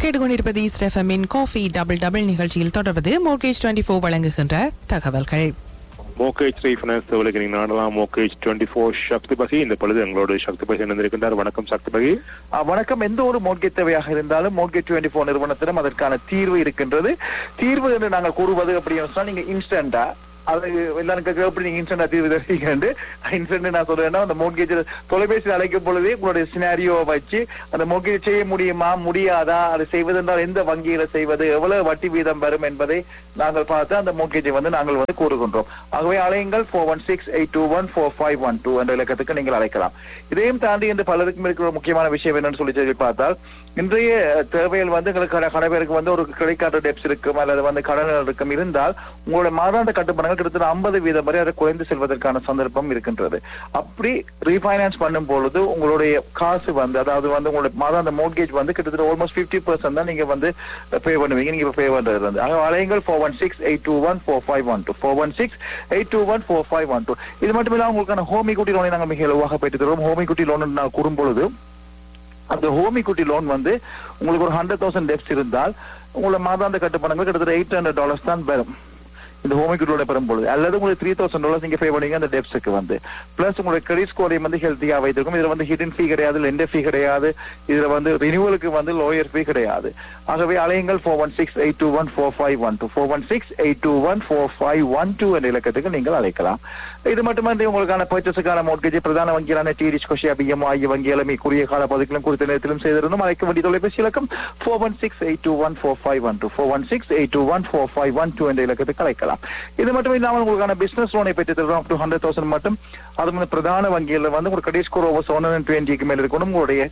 கேட்டுக்கொண்டிருப்பது ஸ்டெஃபமின் coffee double double நிகழ்ச்சியில் தொடர்வது மோர்கேஜ் டுவெண்ட்டி ஃபோர் வழங்குகின்ற தகவல்கள் மோகேஜ் ரீஃபைனான்ஸ் தகவலுக்கு நீங்கள் நாடலாம் மோகேஜ் டுவெண்ட்டி ஃபோர் சக்தி பகி இந்த பொழுது எங்களோட சக்தி பகி இணைந்திருக்கின்றார் வணக்கம் சக்தி பகி ஆ, வணக்கம் எந்த ஒரு மோட்கேஜ் தேவையாக இருந்தாலும் மோட்கேஜ் டுவெண்ட்டி ஃபோர் நிறுவனத்திடம் அதற்கான தீர்வு இருக்கின்றது தீர்வு என்று நாங்கள் கூறுவது அப்படின்னு சொன்னா நீங்க இன்ஸ்டன்டா அது எல்லாரும் கேட்க எப்படி நீங்க இன்ஸ்டன்டா தீர்வு தருவீங்கன்னு இன்ஸ்டன்ட் நான் சொல்றேன்னா அந்த மோட்கேஜ் தொலைபேசியில் அழைக்கும் பொழுதே உங்களுடைய சினாரியோவை வச்சு அந்த மோட்கேஜ் செய்ய முடியுமா முடியாதா அது செய்வதென்றால் எந்த வங்கியில செய்வது எவ்வளவு வட்டி வீதம் வரும் என்பதை நாங்கள் பார்த்து அந்த மோட்கேஜை வந்து நாங்கள் வந்து கூறுகின்றோம் ஆகவே அலையுங்கள் four one six eight two one four five one two என்ற இலக்கத்துக்கு நீங்கள் அழைக்கலாம் இதையும் தாண்டி என்று பலருக்கும் இருக்கிற ஒரு முக்கியமான விஷயம் என்னன்னு சொல்லி சொல்லி பார்த்தால் இன்றைய தேவைகள் வந்து எங்களுக்கு கட- கட பேருக்கு வந்து ஒரு கிரெடிட் கார்டு டெப்ஸ் இருக்கும் அல்லது வந்து கடன்கள் இருக்கும் இருந்தால் உங்களுடைய மாதாந்த கட்டுப்பணங்கள் கிட்டத்தட்ட ஐம்பது வீதம் வரை அது குறைந்து செல்வதற்கான சந்தர்ப்பம் இருக்கின்றது அப்படி ரீஃபைனான்ஸ் பண்ணும் பொழுது உங்களுடைய காசு வந்து அதாவது வந்து உங்களுடைய மாதாந்த மோட்கேஜ் வந்து கிட்டத்தட்ட ஆல்மோஸ்ட் பிப்டி பர்சன்ட் தான் நீங்க வந்து பே பண்ணுவீங்க நீங்க பே பண்றது வந்து ஆக அலையுங்கள் four one six eight two one four five one two four one six eight two one four five one two இது மட்டும் இல்லாமல் உங்களுக்கான ஹோமி குட்டி லோனை நாங்கள் மிக இலவாக பெற்று தருவோம் ஹோமி குட்டி லோன் நான் கூறும்பொழுது அந்த ஹோமி குட்டி லோன் வந்து உங்களுக்கு ஒரு ஹண்ட்ரட் தௌசண்ட் டெப்ஸ் இருந்தால் உங்களை மாதாந்த கட்டுப்பணங்கள் கிட்டத்தட்ட எயிட் ஹண்ட்ரட் டாலர்ஸ் தான் வரும் இந்த ஹோமி குட்டியோட பெறும்பொழுது அல்லது உங்களுக்கு த்ரீ தௌசண்ட் டாலர்ஸ் நீங்க பே பண்ணுவீங்க அந்த டெப்ஸுக்கு வந்து பிளஸ் உங்களுக்கு கிரெடிட் ஸ்கோரையும் வந்து ஹெல்த்தியா வைத்திருக்கும் இதுல வந்து ஹிடன் ஃபீ கிடையாது லெண்டர் ஃபீ கிடையாது இதுல வந்து ரினியூவலுக்கு வந்து லோயர் ஃபீ கிடையாது ஆகவே அலையுங்கள் four one six eight two one four five one two four one six eight two one four five one two என்ற இலக்கத்துக்கு நீங்கள் அழைக்கலாம் இது மட்டுமன்றி உங்களுக்கான பர்ச்சேஸுக்கான மோட்கேஜ் பிரதான வங்கிகளான டிடிச் கொஷியா பிஎம் ஆகிய வங்கிகளும் குறுகிய கால பகுதிகளும் குறித்த நேரத்திலும் செய்திருந்தும் அழைக்க வேண்டிய தொலைபேசி இலக்கம் four one six eight two one four five one two four one six eight two one four five one two என்ற இலக்கத்துக்கு அழைக்கலாம் இது மட்டும் இல்லாமல் உங்களுக்கான பிசினஸ் லோனை பெற்று தருவோம் டூ ஹண்ட்ரட் தௌசண்ட் மட்டும் அது வந்து பிரதான வங்கியில் வந்து ஒரு credit score over seven hundred டுவெண்ட்டிக்கு மேல் இருக்கணும் உங்களுடைய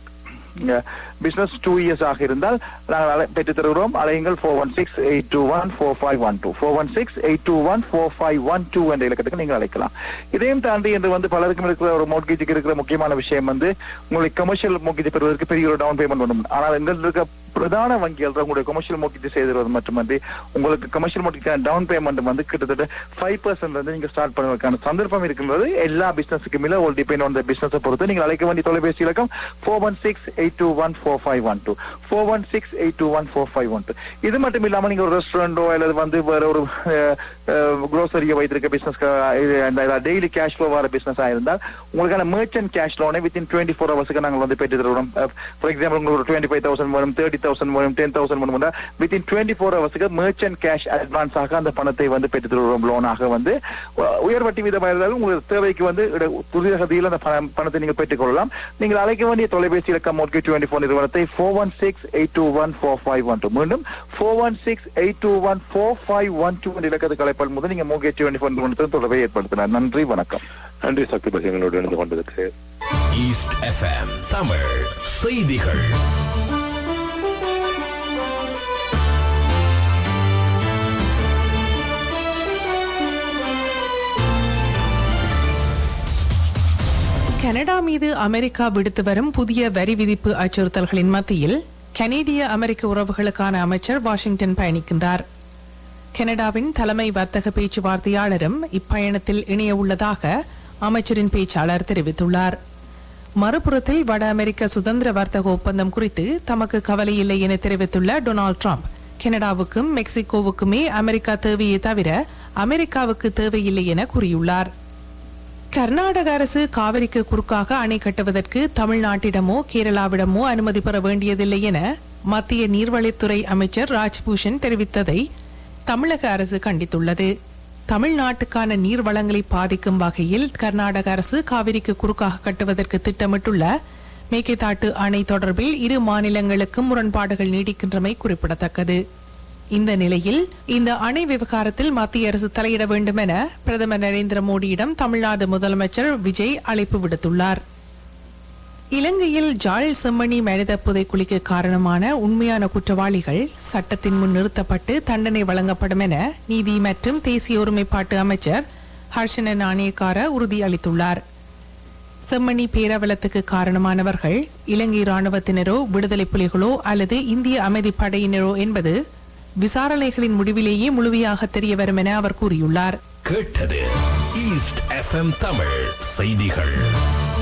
பிசினஸ் டூ இயர்ஸ் ஆக இருந்தால் நாங்கள் அலை- பெற்றுத் தருகிறோம் அலையுங்கள் four one six eight two one four five one two four one six eight two one four five one two என்ற இலக்கத்துக்கு நீங்கள் அழைக்கலாம் இதையும் தாண்டி என்று வந்து பலருக்கும் இருக்கிற ஒரு மோட்கேஜுக்கு இருக்கிற முக்கியமான விஷயம் வந்து உங்களுக்கு கமர்ஷியல் மோட்கேஜ் பெறுவதற்கு பெரிய ஒரு டவுன் பேமெண்ட் வேணும் ஆனால் எங்கள் இருக்க பிரதான வங்கிகள் தான் உங்களுடைய கமர்ஷியல் மோட்கேஜ் செய்திருவது மட்டுமன்றி உங்களுக்கு கமர்ஷியல் மோட்கேஜ் டவுன் பேமெண்ட் வந்து கிட்டத்தட்ட ஃபைவ் பர்சன்ட் வந்து நீங்க ஸ்டார்ட் பண்ணுவதற்கான சந்தர்ப்பம் இருக்கின்றது எல்லா பிசினஸுக்கு மேல ஒரு டிபெண்ட் ஆன் த பிசினஸ் பொறுத்து நீங்கள் அழைக்க வேண்டிய தொலைபேசி இலக்கம் four one six eight two one four five one two four one six eight two one four five one two இது மட்டும் இல்லாம நீங்க ஒரு ரெஸ்டாரண்டோ அல்லது வந்து வேற ஒரு க்ரோசரியை வைத்திருக்க பிசினஸ் டெய்லி கேஷ் ஃப்ளோ வர பிசினஸ் ஆயிருந்தால் உங்களுக்கான merchant கேஷ் லோனை வித்தின் டுவெண்ட்டி ஃபோர் ஹவர்ஸ்க்கு நாங்கள் வந்து பெற்று தருவோம் ஃபார் எக்ஸாம்பிள் உங்களுக்கு ஒரு டுவெண்ட்டி ஃபைவ் தௌசண்ட் வரும் தேர்ட்டி தௌசண்ட் வரும் டென் தௌசண்ட் வரும் வித்தின் டுவெண்ட்டி ஃபோர் ஹவர்ஸ்க்கு merchant கேஷ் அட்வான்ஸாக அந்த பணத்தை வந்து பெற்று தருவோம் லோனாக வந்து உ- உயர் வட்டி வீதமாக இருந்தாலும் உங்களுக்கு தேவைக்கு வந்து இட- துரிதகதியில் அந்த பணம் பணத்தை நீங்கள் பெற்றுக் கொள்ளலாம் நீங்கள் அழைக்க வேண்டிய தொலைபேசி இலக்கம் மோட்கே டுவெண்ட்டி ஃபோர் நிறுவனத்தை four one six eight two one four five one two மீண்டும் four one six eight two one four five one two என்ற இலக்கத்துக்கு அழைப்பது முதல் நீங்கள் மோகே டுவெண்ட்டி ஃபோர் நிறுவனத்தில் தொடர்பை ஏற்படுத்தினார் நன்றி வணக்கம் நன்றி சக்தி பகி எங்களோடு இணைந்து கொண்டதுக்கு ஈஸ்ட் எஃப்எம் தமிழ் செய்திகள் கனடா மீது அமெரிக்கா விடுத்து வரும் புதிய வரி விதிப்பு அச்சுறுத்தல்களின் மத்தியில் கனேடிய அமெரிக்க உறவுகளுக்கான அமைச்சர் வாஷிங்டன் பயணிக்கின்றார் கனடாவின் தலைமை வர்த்தக பேச்சுவார்த்தையாளரும் இப்பயணத்தில் இணைய உள்ளதாக அமைச்சரின் பேச்சாளர் தெரிவித்துள்ளார் மறுபுறத்தில் வட அமெரிக்க சுதந்திர வர்த்தக ஒப்பந்தம் குறித்து தமக்கு கவலை இல்லை என தெரிவித்துள்ள டொனால்ட் ட்ரம்ப் கனடாவுக்கும் மெக்சிகோவுக்குமே அமெரிக்கா தேவையே தவிர அமெரிக்காவுக்கு தேவையில்லை என கூறியுள்ளார் கர்நாடக அரசு காவிரிக்கு குறுக்காக அணை கட்டுவதற்கு தமிழ்நாட்டிடமோ கேரளாவிடமோ அனுமதி பெற வேண்டியதில்லை என மத்திய நீர்வழித்துறை அமைச்சர் ராஜ்பூஷன் தெரிவித்ததை தமிழக அரசு கண்டித்துள்ளது தமிழ்நாட்டுக்கான நீர் வளங்களை பாதிக்கும் வகையில் கர்நாடக அரசு காவிரிக்கு குறுக்காக கட்டுவதற்கு திட்டமிட்டுள்ள மேக்கைத்தாட்டு அணை தொடர்பில் இரு மாநிலங்களுக்கும் முரண்பாடுகள் நீடிக்கின்றமை குறிப்பிடத்தக்கது இந்த நிலையில் இந்த அணை விவகாரத்தில் மத்திய அரசு தலையிட வேண்டும் என பிரதமர் நரேந்திர மோடியிடம் தமிழ்நாடு முதலமைச்சர் விஜய் அழைப்பு விடுத்துள்ளார் இலங்கையில் ஜாழ் செம்மணி மனித புதைக்குழிக்கு காரணமான உண்மையான குற்றவாளிகள் சட்டத்தின் முன் நிறுத்தப்பட்டு தண்டனை வழங்கப்படும் என நீதி மற்றும் தேசிய ஒருமைப்பாட்டு அமைச்சர் ஹர்ஷன நாணயக்கார உறுதியளித்துள்ளார் செம்மணி பேரவலத்துக்கு காரணமானவர்கள் இலங்கை ராணுவத்தினரோ விடுதலை புலிகளோ அல்லது இந்திய அமைதிப் படையினரோ என்பது விசாரணைகளின் முடிவிலேயே முழுமையாக தெரிய வரும் என அவர் கூறியுள்ளார் கேட்டது ஈஸ்ட் எஃப்எம் தமிழ் செய்திகள்